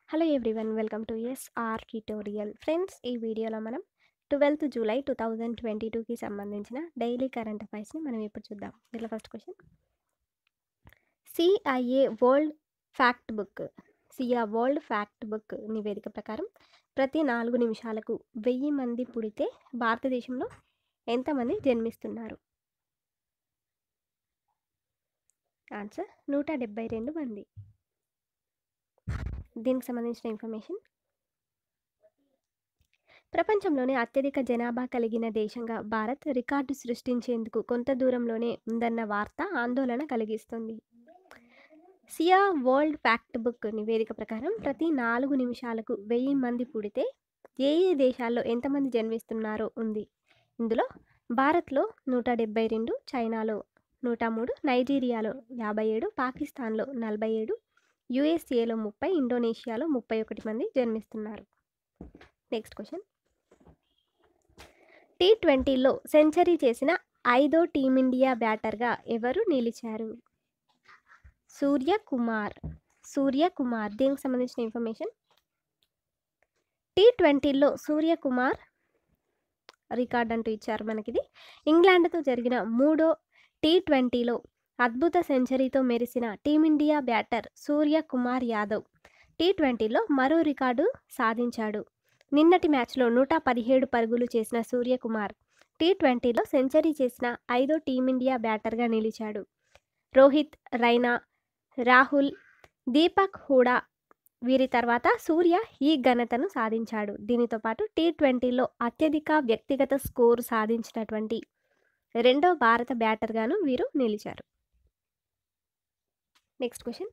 hello everyone welcome to S R tutorial friends ఈ వీడియోలో మనం twelfth July two thousand twenty టూకి సంబంధించిన డైలీ కరెంట్ అఫైర్స్ని మనం ఇప్పుడు చూద్దాం దీంట్లో first question C I A world fact book CIA world fact book నివేదిక ప్రకారం ప్రతి నాలుగు నిమిషాలకు వెయ్యి మంది పుడితే భారతదేశంలో ఎంతమంది జన్మిస్తున్నారు ఆన్సర్ నూట డెబ్బై రెండు మంది దీనికి సంబంధించిన ఇన్ఫర్మేషన్ ప్రపంచంలోనే అత్యధిక జనాభా కలిగిన దేశంగా భారత్ రికార్డు సృష్టించేందుకు కొంత దూరంలోనే ఉందన్న వార్త ఆందోళన కలిగిస్తుంది సియా వరల్డ్ ఫ్యాక్ట్ బుక్ నివేదిక ప్రకారం ప్రతి నాలుగు నిమిషాలకు వెయ్యి మంది పుడితే ఏ ఏ దేశాల్లో ఎంతమంది జన్మిస్తున్నారో ఉంది ఇందులో భారత్లో నూట డెబ్బై రెండు చైనాలో నూట మూడు నైజీరియాలో యాభై ఏడు పాకిస్తాన్లో నలభై ఏడు యుఎస్ఏలో ముప్పై ఇండోనేషియాలో ముప్పై ఒకటి మంది జన్మిస్తున్నారు నెక్స్ట్ క్వశ్చన్ టీ ట్వంటీలో సెంచరీ చేసిన ఐదో టీమిండియా బ్యాటర్గా ఎవరు నిలిచారు సూర్యకుమార్ సూర్యకుమార్ దీనికి సంబంధించిన ఇన్ఫర్మేషన్ టీ ట్వంటీలో సూర్యకుమార్ రికార్డ్ అంటూ ఇచ్చారు మనకిది ఇంగ్లాండ్తో జరిగిన మూడో టీ ట్వంటీలో అద్భుత సెంచరీతో మెరిసిన team India batter Suryakumar Yadav T ట్వంటీలో మరో రికార్డు సాధించాడు నిన్నటి మ్యాచ్లో నూట పదిహేడు పరుగులు చేసిన సూర్యకుమార్ టీ ట్వంటీలో సెంచరీ చేసిన ఐదో టీమిండియా బ్యాటర్గా నిలిచాడు రోహిత్ రైనా రాహుల్ దీపక్ హూడా వీరి తర్వాత సూర్య ఈ ఘనతను సాధించాడు దీనితో పాటు టీ ట్వంటీలో అత్యధిక వ్యక్తిగత స్కోరు సాధించినటువంటి రెండో భారత బ్యాటర్గాను వీరు నిలిచారు నెక్స్ట్ క్వశ్చన్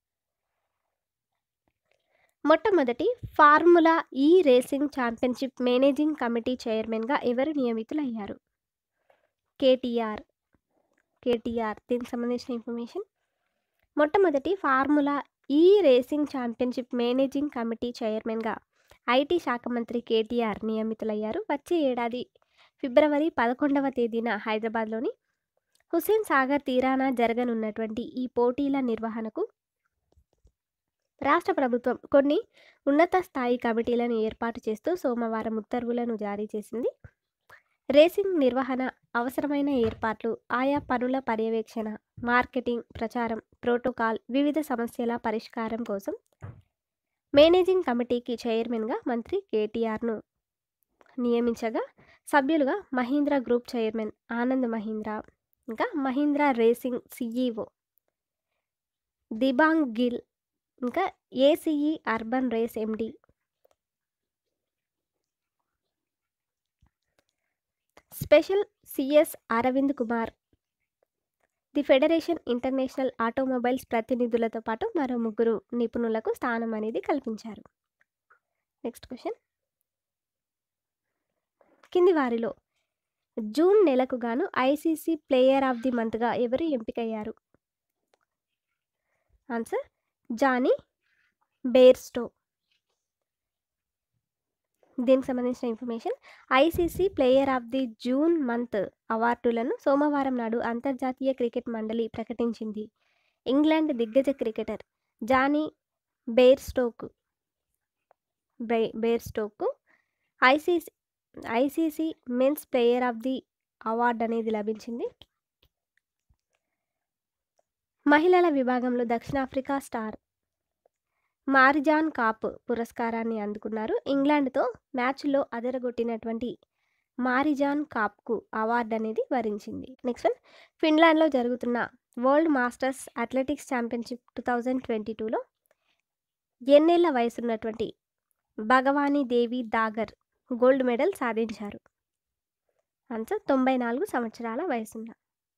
మొట్టమొదటి formula E racing championship managing committee చైర్మన్గా ఎవరు నియమితులయ్యారు కేటీఆర్ కేటీఆర్ దీనికి సంబంధించిన ఇన్ఫర్మేషన్ మొట్టమొదటి formula E racing championship managing committee చైర్మన్గా ఐటీ శాఖ మంత్రి కేటీఆర్ నియమితులయ్యారు వచ్చే ఏడాది ఫిబ్రవరి పదకొండవ తేదీన హైదరాబాద్లోని హుస్సేన్ సాగర్ తీరాన జరగనున్నటువంటి ఈ పోటీల నిర్వహణకు రాష్ట్ర ప్రభుత్వం కొన్ని ఉన్నత స్థాయి కమిటీలను ఏర్పాటు చేస్తూ సోమవారం ఉత్తర్వులను జారీ చేసింది రేసింగ్ నిర్వహణ అవసరమైన ఏర్పాట్లు ఆయా పనుల పర్యవేక్షణ మార్కెటింగ్ ప్రచారం ప్రోటోకాల్ వివిధ సమస్యల పరిష్కారం కోసం మేనేజింగ్ కమిటీకి చైర్మన్గా మంత్రి కేటీఆర్ను నియమించగా సభ్యులుగా మహీంద్రా గ్రూప్ చైర్మన్ ఆనంద్ మహీంద్రా ఇంకా మహీంద్రా రేసింగ్ సిఈఓ దిబాంగ్ గిల్ ఇంకా ACE urban race MD special CS Arvind Kumar the federation international automobiles ప్రతినిధులతో పాటు మరో ముగ్గురు నిపుణులకు స్థానం అనేది కల్పించారు నెక్స్ట్ క్వశ్చన్ కింది వారిలో జూన్ నెలకు గాను ఐసీసీ ప్లేయర్ ఆఫ్ ది మంత్గా ఎవరు ఎంపికయ్యారు ఆన్సర్ జానీ బేర్స్టో దీనికి సంబంధించిన information ICC player of the June month అవార్డులను సోమవారం నాడు అంతర్జాతీయ క్రికెట్ మండలి ప్రకటించింది ఇంగ్లాండ్ దిగ్గజ క్రికెటర్ జానీ బేర్స్టోక్ బే బేర్స్టోక్ ICC ICC men's player of the award అనేది లభించింది మహిళల విభాగంలో దక్షిణాఫ్రికా స్టార్ మారిజాన్ కాప్ పురస్కారాన్ని అందుకున్నారు ఇంగ్లాండ్తో మ్యాచ్లో అదరగొట్టినటువంటి మారిజాన్ కాప్కు అవార్డు అనేది వరించింది నెక్స్ట్ వన్ ఫిన్లాండ్లో జరుగుతున్న world masters athletics championship two thousand twenty టూలో ఎన్నేళ్ల వయసున్నటువంటి భగవానీ దేవి దాగర్ గోల్డ్ మెడల్ సాధించారు ఆన్సర్ తొంభై నాలుగు సంవత్సరాల వయసున్న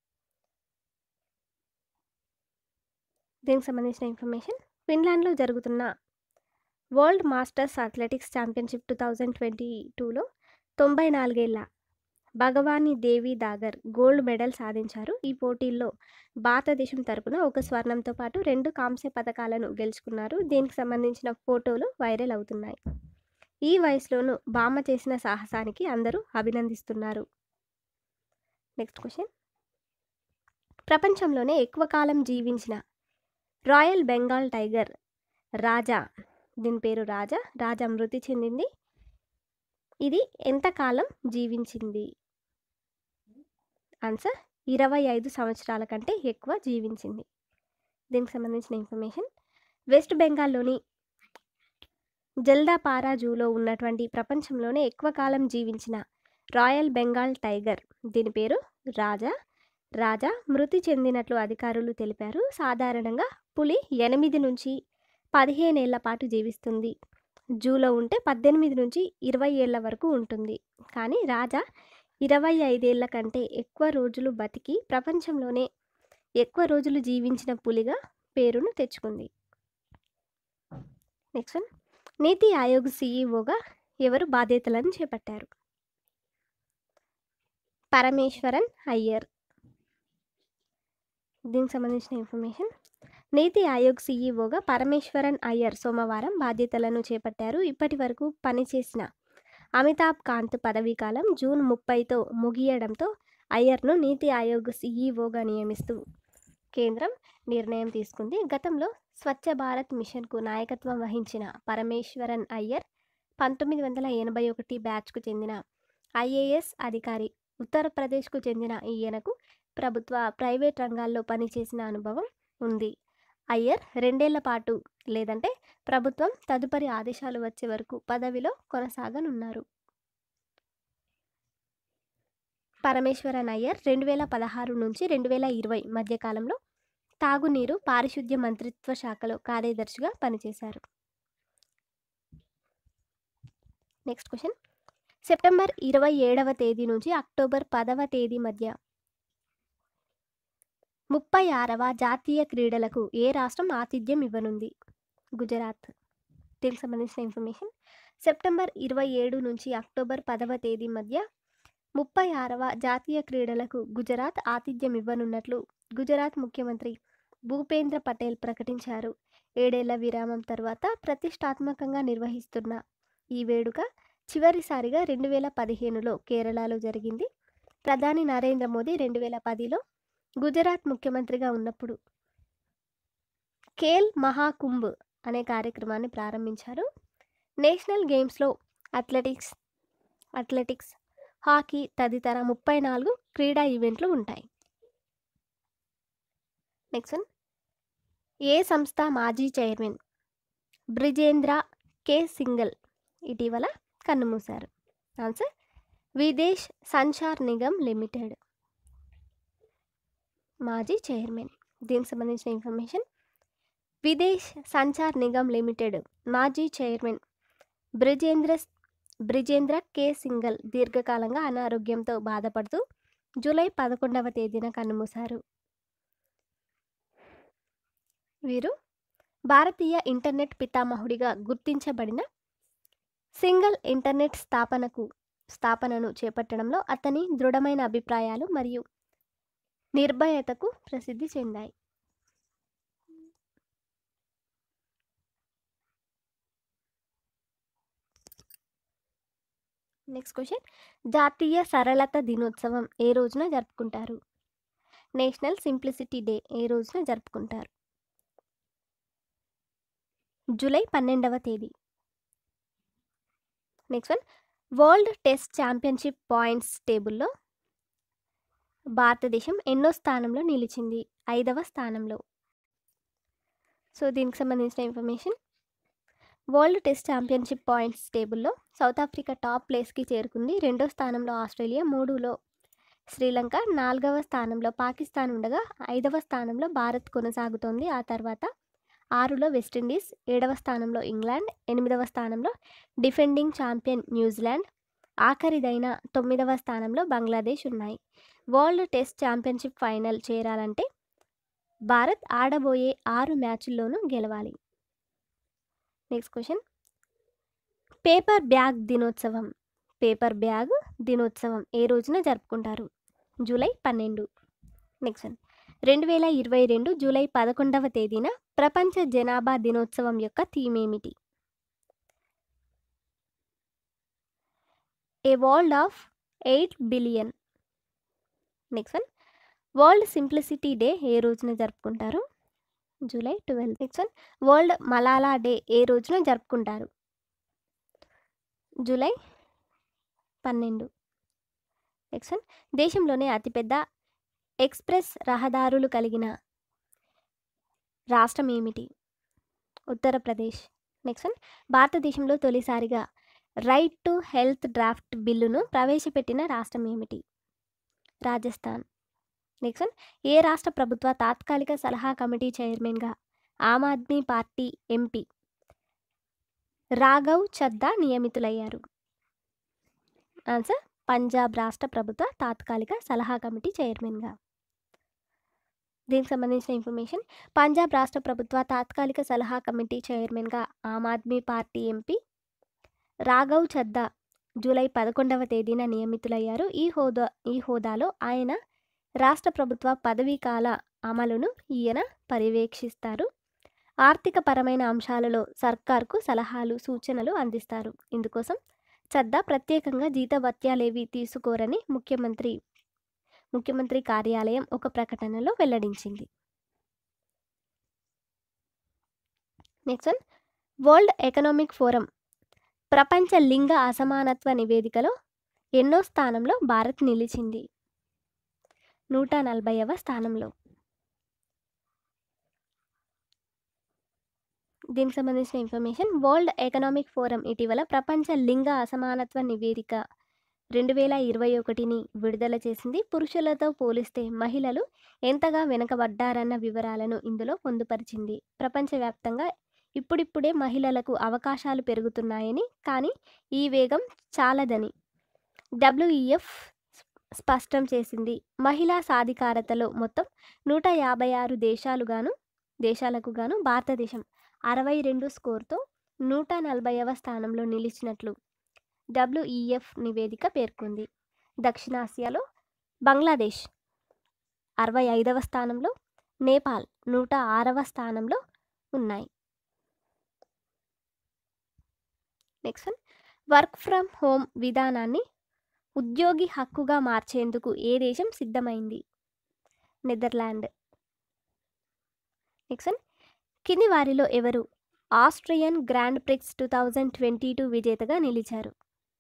దీనికి సంబంధించిన ఇన్ఫర్మేషన్ ఫిన్లాండ్లో జరుగుతున్న world masters athletics championship two thousand twenty టూలో తొంభై నాలుగేళ్ల భగవానీ దేవి దాగర్ గోల్డ్ మెడల్ సాధించారు ఈ పోటీల్లో భారతదేశం తరపున ఒక స్వర్ణంతో పాటు రెండు కాంస్య పథకాలను గెలుచుకున్నారు దీనికి సంబంధించిన ఫోటోలు వైరల్ అవుతున్నాయి ఈ వయసులోనూ బామ్మ చేసిన సాహసానికి అందరూ అభినందిస్తున్నారు నెక్స్ట్ క్వశ్చన్ ప్రపంచంలోనే ఎక్కువ కాలం జీవించిన రాయల్ బెంగాల్ టైగర్ రాజా దీని పేరు రాజా రాజా మృతి చెందింది ఇది ఎంతకాలం జీవించింది ఆన్సర్ ఇరవై ఐదు సంవత్సరాల కంటే ఎక్కువ జీవించింది దీనికి సంబంధించిన ఇన్ఫర్మేషన్ వెస్ట్ బెంగాల్లోని జల్దాపారా జూలో ఉన్నటువంటి ప్రపంచంలోనే ఎక్కువ కాలం జీవించిన రాయల్ బెంగాల్ టైగర్ దీని పేరు రాజా రాజా మృతి చెందినట్లు అధికారులు తెలిపారు సాధారణంగా పులి ఎనిమిది నుంచి పదిహేనేళ్ల పాటు జీవిస్తుంది జూలో ఉంటే పద్దెనిమిది నుంచి ఇరవై ఏళ్ల వరకు ఉంటుంది కానీ రాజా ఇరవై ఐదేళ్ల కంటే ఎక్కువ రోజులు బతికి ప్రపంచంలోనే ఎక్కువ రోజులు జీవించిన పులిగా పేరును తెచ్చుకుంది నెక్స్ట్ వన్ నీతి ఆయోగ్ సీఈఓగా ఎవరు బాధ్యతలను చేపట్టారు పరమేశ్వరన్ అయ్యర్ దీనికి సంబంధించిన ఇన్ఫర్మేషన్ నీతి ఆయోగ్ సీఈఓగా పరమేశ్వరన్ అయ్యర్ సోమవారం బాధ్యతలను చేపట్టారు ఇప్పటి వరకు పనిచేసిన అమితాబ్ కాంత్ పదవీకాలం జూన్ ముప్పైతో ముగియడంతో అయ్యర్ను నీతి ఆయోగ్ సీఈఓగా నియమిస్తూ కేంద్రం నిర్ణయం తీసుకుంది గతంలో స్వచ్ఛ భారత్ మిషన్కు నాయకత్వం వహించిన పరమేశ్వరన్ అయ్యర్ పంతొమ్మిది వందల ఎనభై ఒకటి బ్యాచ్కు చెందిన ఐఏఎస్ అధికారి ఉత్తరప్రదేశ్కు చెందిన ఈయనకు ప్రభుత్వ ప్రైవేట్ రంగాల్లో పనిచేసిన అనుభవం ఉంది అయ్యర్ రెండేళ్ల పాటు లేదంటే ప్రభుత్వం తదుపరి ఆదేశాలు వచ్చే వరకు పదవిలో కొనసాగనున్నారు పరమేశ్వరన్ అయ్యర్ రెండు వేల పదహారు నుంచి రెండు వేల ఇరవై మధ్యకాలంలో తాగునీరు పారిశుద్ధ్య మంత్రిత్వ శాఖలో కార్యదర్శిగా పనిచేశారు నెక్స్ట్ క్వశ్చన్ సెప్టెంబర్ ఇరవై ఏడవ తేదీ నుంచి అక్టోబర్ పదవ తేదీ మధ్య ముప్పై ఆరవ జాతీయ క్రీడలకు ఏ రాష్ట్రం ఆతిథ్యం ఇవ్వనుంది గుజరాత్ దీనికి సంబంధించిన ఇన్ఫర్మేషన్ సెప్టెంబర్ ఇరవై ఏడు నుంచి అక్టోబర్ పదవ తేదీ మధ్య ముప్పై ఆరవ జాతీయ క్రీడలకు గుజరాత్ ఆతిథ్యం ఇవ్వనున్నట్లు గుజరాత్ ముఖ్యమంత్రి భూపేంద్ర పటేల్ ప్రకటించారు ఏడేళ్ల విరామం తర్వాత ప్రతిష్టాత్మకంగా నిర్వహిస్తున్న ఈ వేడుక చివరిసారిగా రెండు వేల పదిహేనులో కేరళలో జరిగింది ప్రధాని నరేంద్ర మోదీ రెండు వేల పదిలో గుజరాత్ ముఖ్యమంత్రిగా ఉన్నప్పుడు ఖేల్ మహాకుంభ్ అనే కార్యక్రమాన్ని ప్రారంభించారు నేషనల్ గేమ్స్లో అథ్లెటిక్స్ అథ్లెటిక్స్ హాకీ తదితర ముప్పై నాలుగు క్రీడా ఈవెంట్లు ఉంటాయి నెక్స్ట్ వన్ ఏ సంస్థ మాజీ చైర్మన్ బ్రిజేంద్ర కే సింగల్ ఇటీవల కన్నుమూశారు ఆన్సర్ విదేశ్ సంచార్ నిగమ్ లిమిటెడ్ మాజీ చైర్మన్ దీనికి సంబంధించిన ఇన్ఫర్మేషన్ విదేశ్ సంచార్ నిగమ్ లిమిటెడ్ మాజీ చైర్మన్ బ్రిజేంద్ర బ్రిజేంద్ర కే సింగల్ దీర్ఘకాలంగా అనారోగ్యంతో బాధపడుతూ జూలై పదకొండవ తేదీన కన్నుమూశారు వీరు భారతీయ ఇంటర్నెట్ పితామహుడిగా గుర్తించబడిన సింగిల్ ఇంటర్నెట్ స్థాపనకు స్థాపనను చేపట్టడంలో అతని దృఢమైన అభిప్రాయాలు మరియు నిర్భయతకు ప్రసిద్ధి చెందాయి నెక్స్ట్ క్వశ్చన్ జాతీయ సరళత దినోత్సవం ఏ రోజున జరుపుకుంటారు నేషనల్ సింప్లిసిటీ డే ఏ రోజున జరుపుకుంటారు జూలై పన్నెండవ తేదీ next one world test championship points టేబుల్లో భారతదేశం ఎన్నో స్థానంలో నిలిచింది ఐదవ స్థానంలో సో దీనికి సంబంధించిన information world test championship points టేబుల్లో సౌత్ ఆఫ్రికా టాప్ ప్లేస్కి చేరుకుంది రెండో స్థానంలో ఆస్ట్రేలియా మూడులో శ్రీలంక నాలుగవ స్థానంలో పాకిస్తాన్ ఉండగా ఐదవ స్థానంలో భారత్ కొనసాగుతోంది ఆ తర్వాత ఆరులో వెస్టిండీస్ ఏడవ స్థానంలో ఇంగ్లాండ్ ఎనిమిదవ స్థానంలో డిఫెండింగ్ ఛాంపియన్ న్యూజిలాండ్ ఆఖరిదైన తొమ్మిదవ స్థానంలో బంగ్లాదేశ్ ఉన్నాయి వరల్డ్ టెస్ట్ ఛాంపియన్షిప్ ఫైనల్ చేరాలంటే భారత్ ఆడబోయే ఆరు మ్యాచ్ల్లోనూ గెలవాలి నెక్స్ట్ క్వశ్చన్ పేపర్ బ్యాగ్ దినోత్సవం పేపర్ బ్యాగ్ దినోత్సవం ఏ రోజున జరుపుకుంటారు జూలై పన్నెండు నెక్స్ట్ వన్ రెండు వేల ఇరవై రెండు జూలై పదకొండవ తేదీన ప్రపంచ జనాభా దినోత్సవం యొక్క థీమ్ ఏమిటి a world of eight billion next one world simplicity day ఏ రోజున జరుపుకుంటారు July twelfth next one world Malala day ఏ రోజున జరుపుకుంటారు జూలై పన్నెండు నెక్స్ట్ వన్ దేశంలోనే అతిపెద్ద ఎక్స్ప్రెస్ రహదారులు కలిగిన రాష్ట్రం ఏమిటి ఉత్తరప్రదేశ్ నెక్స్ట్ వన్ భారతదేశంలో తొలిసారిగా రైట్ టు హెల్త్ డ్రాఫ్ట్ బిల్లును ప్రవేశపెట్టిన రాష్ట్రం ఏమిటి రాజస్థాన్ నెక్స్ట్ వన్ ఏ రాష్ట్ర ప్రభుత్వ తాత్కాలిక సలహా కమిటీ చైర్మన్గా ఆమ్ ఆద్మీ పార్టీ ఎంపీ రాఘవ్ చద్దా నియమితులయ్యారు ఆన్సర్ పంజాబ్ రాష్ట్ర ప్రభుత్వ తాత్కాలిక సలహా కమిటీ చైర్మన్గా దీనికి సంబంధించిన ఇన్ఫర్మేషన్ పంజాబ్ రాష్ట్ర ప్రభుత్వ తాత్కాలిక సలహా కమిటీ చైర్మన్గా Aam Aadmi party MP Raghav Chadha July పదకొండవ తేదీన నియమితులయ్యారు ఈ హోదా ఈ హోదాలో ఆయన రాష్ట్ర ప్రభుత్వ పదవీకాల అమలును ఈయన పర్యవేక్షిస్తారు ఆర్థిక పరమైన అంశాలలో సర్కార్కు సలహాలు సూచనలు అందిస్తారు ఇందుకోసం చద్దా ప్రత్యేకంగా జీతభత్యాలేవి తీసుకోరని ముఖ్యమంత్రి ముఖ్యమంత్రి కార్యాలయం ఒక ప్రకటనలో వెల్లడించింది next one world economic forum ప్రపంచ లింగ అసమానత్వ నివేదికలో ఎన్నో స్థానంలో భారత్ నిలిచింది నూట నలభైవ స్థానంలో దీనికి సంబంధించిన ఇన్ఫర్మేషన్ వరల్డ్ ఎకనామిక్ ఫోరం ఇటీవల ప్రపంచ లింగ అసమానత్వ నివేదిక రెండు వేల ఇరవై ఒకటిని విడుదల చేసింది పురుషులతో పోలిస్తే మహిళలు ఎంతగా వెనుకబడ్డారన్న వివరాలను ఇందులో పొందుపరిచింది ప్రపంచవ్యాప్తంగా ఇప్పుడిప్పుడే మహిళలకు అవకాశాలు పెరుగుతున్నాయని కానీ ఈ వేగం చాలదని డబ్ల్యూఈఎఫ్ స్పష్టం చేసింది మహిళా సాధికారతలో మొత్తం నూట యాభై ఆరు దేశాలుగాను దేశాలకు గాను భారతదేశం అరవై రెండు స్కోర్తో నూట నలభైవ స్థానంలో నిలిచినట్లు డబ్ల్యూఈఎఫ్ నివేదిక పేర్కొంది దక్షిణాసియాలో బంగ్లాదేశ్ అరవై ఐదవ స్థానంలో నేపాల్ నూట ఆరవ స్థానంలో ఉన్నాయి next one work from home విధానాన్ని ఉద్యోగి హక్కుగా మార్చేందుకు ఏ దేశం సిద్ధమైంది నెదర్లాండ్ నెక్స్ట్ వన్ కింది వారిలో ఎవరు Austrian grand prix two thousand twenty two విజేతగా నిలిచారు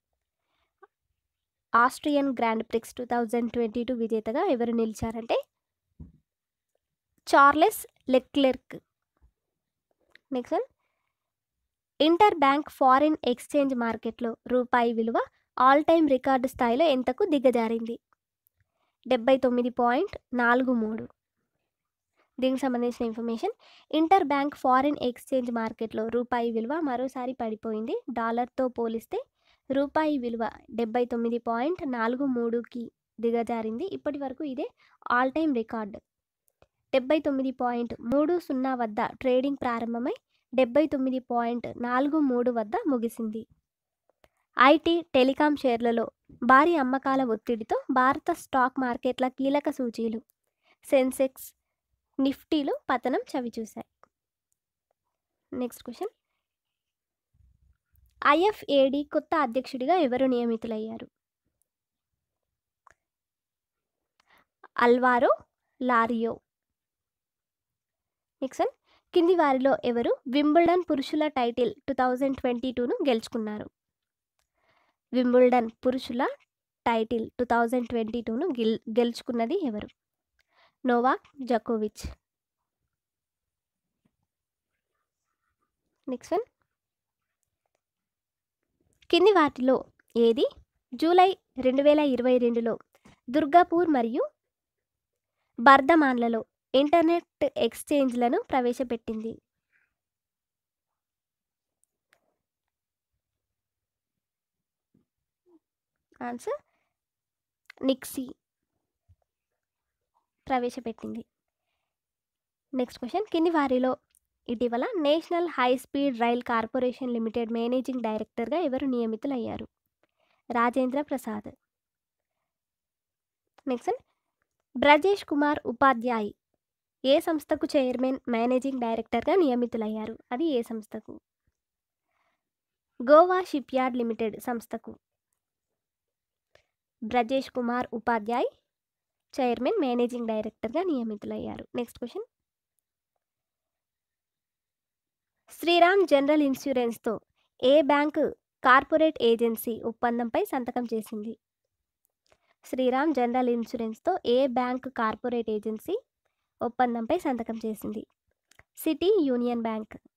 Austrian grand prix two thousand twenty two విజేతగా ఎవరు నిలిచారంటే Charles Leclerc next one inter bank foreign exchange మార్కెట్లో రూపాయి విలువ ఆల్ టైమ్ రికార్డు స్థాయిలో ఎంతకు దిగజారింది డెబ్బై తొమ్మిది పాయింట్ నాలుగు మూడు దీనికి సంబంధించిన information inter bank foreign exchange మార్కెట్లో రూపాయి విలువ మరోసారి పడిపోయింది డాలర్తో పోలిస్తే రూపాయి విలువ డెబ్బై తొమ్మిది పాయింట్ నాలుగు మూడుకి దిగజారింది ఇప్పటి వరకు ఇదే ఆల్ టైమ్ రికార్డ్ డెబ్బై తొమ్మిది పాయింట్ మూడు సున్నా వద్ద ట్రేడింగ్ ప్రారంభమై డెబ్బై తొమ్మిది పాయింట్ నాలుగు మూడు వద్ద ముగిసింది ఐటీ టెలికాం షేర్లలో భారీ అమ్మకాల ఒత్తిడితో భారత స్టాక్ మార్కెట్ల కీలక సూచీలు సెన్సెక్స్ నిఫ్టీలు పతనం చవిచూశాయి నెక్స్ట్ క్వశ్చన్ ఐఎఫ్ఏడి కొత్త అధ్యక్షుడిగా ఎవరు నియమితులయ్యారు అల్వారో లారియో నెక్స్ట్ వన్ కింది వారిలో ఎవరు వింబుల్డన్ పురుషుల టైటిల్ టూ థౌజండ్ ట్వంటీ టూను గెలుచుకున్నారు వింబుల్డన్ పురుషుల టైటిల్ టూ థౌజండ్ ట్వంటీ టూను గెల్ గెలుచుకున్నది ఎవరు నోవాక్ జకోవిచ్ నెక్స్ట్ వన్ కింది వాటిలో ఏది జూలై రెండు వేల ఇరవై రెండులో దుర్గాపూర్ మరియు బర్ధమాన్లలో ఇంటర్నెట్ ఎక్స్చేంజ్లను ప్రవేశపెట్టింది ఆన్సర్ నిక్సీ ప్రవేశపెట్టింది నెక్స్ట్ క్వశ్చన్ కింది వారిలో ఇటీవల national high speed rail corporation limited managing డైరెక్టర్గా ఎవరు నియమితులయ్యారు రాజేంద్ర ప్రసాద్ నెక్స్ట్ బ్రజేష్ కుమార్ ఉపాధ్యాయ్ ఏ సంస్థకు చైర్మన్ మేనేజింగ్ డైరెక్టర్గా నియమితులయ్యారు అది ఏ సంస్థకు గోవా షిప్ యార్డ్ లిమిటెడ్ సంస్థకు బ్రజేష్ కుమార్ ఉపాధ్యాయ్ చైర్మన్ మేనేజింగ్ డైరెక్టర్గా నియమితులయ్యారు నెక్స్ట్ క్వశ్చన్ శ్రీరామ్ జనరల్ ఇన్సూరెన్స్తో ఏ బ్యాంక్ కార్పొరేట్ ఏజెన్సీ ఒప్పందంపై సంతకం చేసింది శ్రీరామ్ జనరల్ ఇన్సూరెన్స్తో ఏ బ్యాంక్ కార్పొరేట్ ఏజెన్సీ ఒప్పందంపై సంతకం చేసింది సిటీ యూనియన్ బ్యాంక్